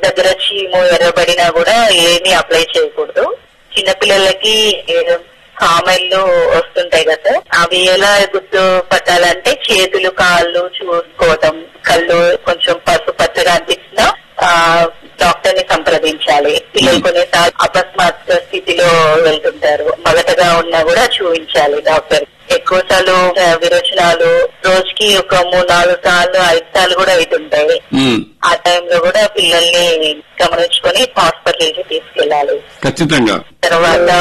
దగ్గర చీము ఎర్రబడినా కూడా ఏమీ అప్లై చేయకూడదు చిన్నపిల్లలకి కామెళ్ళు వస్తుంటాయి కదా సార్ అవి ఎలా గుర్తు పట్టాలంటే చేతులు కాళ్ళు చూసుకోవటం కళ్ళు కొంచెం పసుపు పచ్చగా అనిపించినా ఆ డాక్టర్ ని సంప్రదించాలి పిల్లలు కొన్నిసార్లు అకస్మాత్ స్థితిలో వెళ్తుంటారు మొదటగా ఉన్నా కూడా చూపించాలి డాక్టర్ ఎక్కువ సార్లు ఆ, విరోచనాలు రోజుకి ఒక మూడు నాలుగు సార్లు ఐదు సార్లు కూడా అవుతుంటాయి ఉమ్, ఆ టైంలో కూడా పిల్లల్ని గమనించుకొని హాస్పిటల్ కి తీసుకెళ్లాలి ఖచ్చితంగా తర్వాత